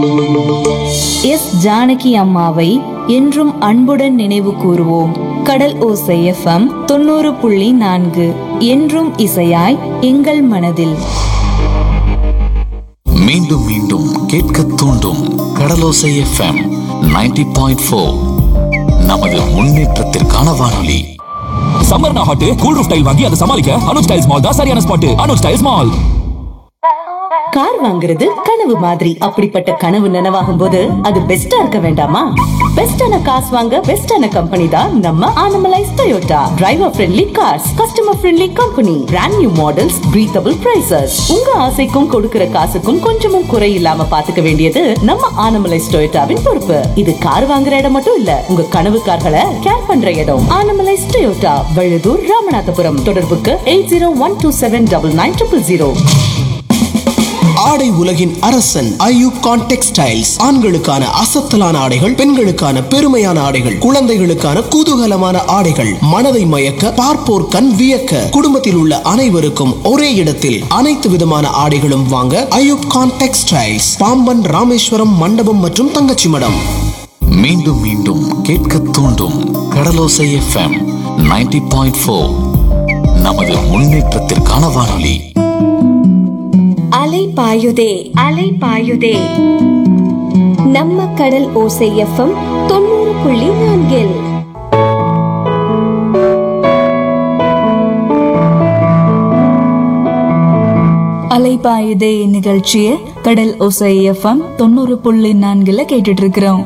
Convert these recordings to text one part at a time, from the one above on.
S Janaki அம்மாவை என்றும் அன்புடன் நினைவு கூறுவோம் கடல் ஓசை எஃப்எம் தொண்ணூறு புள்ளி நான்கு என்றும் இசையாய் எங்கள் மனதில் மீண்டும் மீண்டும் கேட்க தூண்டும் கடலோசை எஃப்எம் 90.4 பாயிண்ட் ஃபோர் நமது முன்னேற்றத்திற்கான வானொலி சம்மர்னா ஹாட் கூல் ரூஃப் டைல் வாங்கி அதை சமாளிக்க அனுஜ் டைல்ஸ் மால் தான் சரியான spot Anuj tiles mall car வாங்குறது கனவு மாதிரி அப்படிப்பட்ட கனவு நனவாகும் போது அது பெஸ்டா இருக்க வேண்டாமா பெஸ்டான காசு வாங்க பெஸ்டான கம்பெனி தான் நம்ம Anamallais Toyota driver friendly cars customer friendly company brand new models breathable prices உங்க ஆசைக்கும் கொடுக்கிற காசுக்கும் கொஞ்சமும் குறை இல்லாம பாத்துக்க வேண்டியது நம்ம ஆனமலைஸ் டொயோட்டாவின் பொறுப்பு இது கார் வாங்குற இடம் மட்டும் இல்ல உங்க கனவு கார்களை கேர் பண்ற இடம் ஆனமலைஸ் டொயோட்டா வழுதூர் ராமநாதபுரம் தொடர்புக்கு eight zero one two seven double nine triple zero ஆடை உலகின் அரசன் ஐயூப் கான் டெக்ஸ்டைல்ஸ் ஆண்களுக்கான அசத்தலான ஆடைகள் பெண்களுக்கான பெருமையான ஆடைகள் குழந்தைகளுக்கான குதூகலமான ஆடைகள் மனதை மயக்க பார்ப்போர் கண் வியக்க குடும்பத்தில் உள்ள அனைவருக்கும் ஒரே இடத்தில் அனைத்து விதமான ஆடைகளும் வாங்க ஐயூப் கான் டெக்ஸ்டைல்ஸ் பாம்பன் ராமேஸ்வரம் மண்டபம் மற்றும் தங்கச்சி மடம் மீண்டும் மீண்டும் கேட்க தூண்டும் கடலோசை எஃப்எம் 90.4 பாயிண்ட் ஃபோர் நமது முன்னேற்றத்திற்கான வானொலி அலை பாயுதே அலை பாயுதே நம்ம கடல் ஓசை எஃப்எம் தொண்ணூறு புள்ளி நான்கில் அலைப்பாயுதே நிகழ்ச்சியை கடல் ஓசை எஃப்எம் தொண்ணூறு புள்ளி நான்குல கேட்டுட்டு இருக்கிறோம்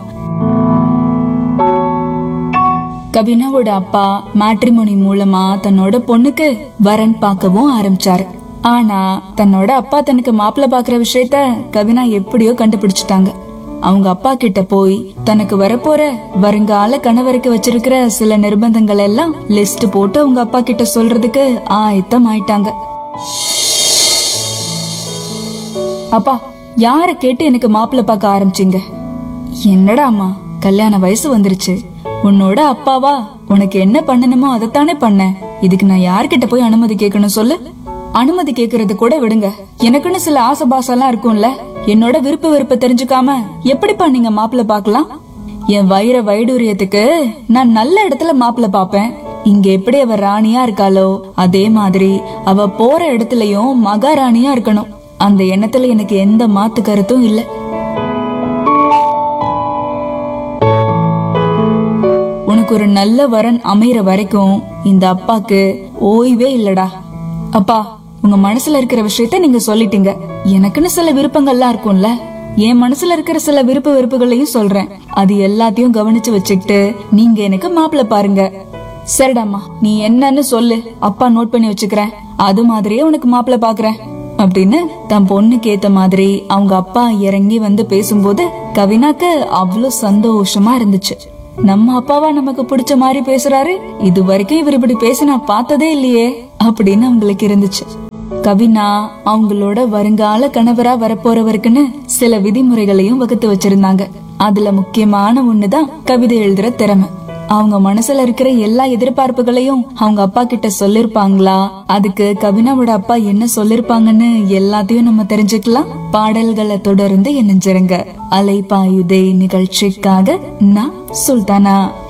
கவினாவோட அப்பா மேட்ரிமோனி மூலமா தன்னோட பொண்ணுக்கு வரன் பார்க்கவும் ஆரம்பிச்சாரு ஆனா தன்னோட அப்பா தனக்கு மாப்பிள்ளை பாக்குற விஷயத்த கவினா எப்படியோ கண்டுபிடிச்சிட்டாங்க அவங்க அப்பா கிட்ட போய் தனக்கு வரப்போற வருங்கால கணவருக்கு வச்சிருக்கிற சில நிர்பந்தங்கள் எல்லாம் லிஸ்ட் போட்டு அவங்க அப்பா கிட்ட சொல்றதுக்கு ஆயத்தம் ஆயிட்டாங்க அப்பா யார கேட்டு எனக்கு மாப்பிள்ளை பார்க்க ஆரம்பிச்சீங்க என்னடா அம்மா கல்யாண வயசு வந்துருச்சு உன்னோட அப்பாவா உனக்கு என்ன பண்ணணுமோ அதைத்தானே பண்ண இதுக்கு நான் யார்கிட்ட போய் அனுமதி கேட்கணும் சொல்லு அனுமதி கேக்குறது கூட விடுங்க எனக்குன்னு சில ஆசை பாசெல்லாம் இருக்கும்ல என்னோட விருப்ப வெறுப்ப தெரிஞ்சுக்காம எப்படிப்பா நீங்க மாப்பிள்ளை பார்க்கலாம் என் வயிற வைடூரியத்துக்கு நான் நல்ல இடத்துல மாப்பிள்ளை பாப்பேன் இங்க எப்படி அவ ராணியா இருக்காளோ அதே மாதிரி அவ போற இடத்துலயும் மகாராணியா இருக்கணும் அந்த எண்ணத்துல எனக்கு எந்த மாத்து கருத்தும் இல்ல உனக்கு ஒரு நல்ல வரன் அமையற வரைக்கும் இந்த அப்பாக்கு ஓய்வே இல்லடா அப்பா உங்க மனசுல இருக்கிற விஷயத்த நீங்க சொல்லிட்டீங்க எனக்குன்னு சில விருப்பங்கள்லாம் இருக்கும்ல என் மனசுல இருக்கிற சில விருப்ப வெறுப்புகளையும் சொல்றேன் அது எல்லாத்தையும் கவனிச்சு வச்சுக்கிட்டு நீங்க எனக்கு மாப்பிள்ளை பாருங்க சரிடாம்மா நீ என்னன்னு சொல்லு அப்பா நோட் பண்ணி வச்சுக்கிறேன் அது மாதிரியே உனக்கு மாப்பிள்ளை பாக்குறேன் அப்படின்னு தன் பொண்ணுக்கு ஏத்த மாதிரி அவங்க அப்பா இறங்கி வந்து பேசும்போது கவினாக்கு அவ்வளவு சந்தோஷமா இருந்துச்சு நம்ம அப்பாவா நமக்கு பிடிச்ச மாதிரி பேசுறாரு இது வரைக்கும் இவர் இப்படி பேசி நான் பார்த்ததே இல்லையே அப்படின்னு அவங்களுக்கு இருந்துச்சு கவினா அவங்களோட வருங்கால கணவரா வரப்போறவருக்குன்னு சில விதிமுறைகளையும் வகுத்து வச்சிருந்தாங்க அதுல முக்கியமான ஒண்ணுதான் கவிதை எழுதுற திறமை அவங்க மனசுல இருக்கிற எல்லா எதிர்பார்ப்புகளையும் அவங்க அப்பா கிட்ட சொல்லிருப்பாங்களா அதுக்கு கவினாவோட அப்பா என்ன சொல்லிருப்பாங்கன்னு எல்லாத்தையும் நம்ம தெரிஞ்சுக்கலாம் பாடல்களை தொடர்ந்து இணைஞ்சிருங்க அலைப்பாயுதே நிகழ்ச்சிக்காக நான் சுல்தானா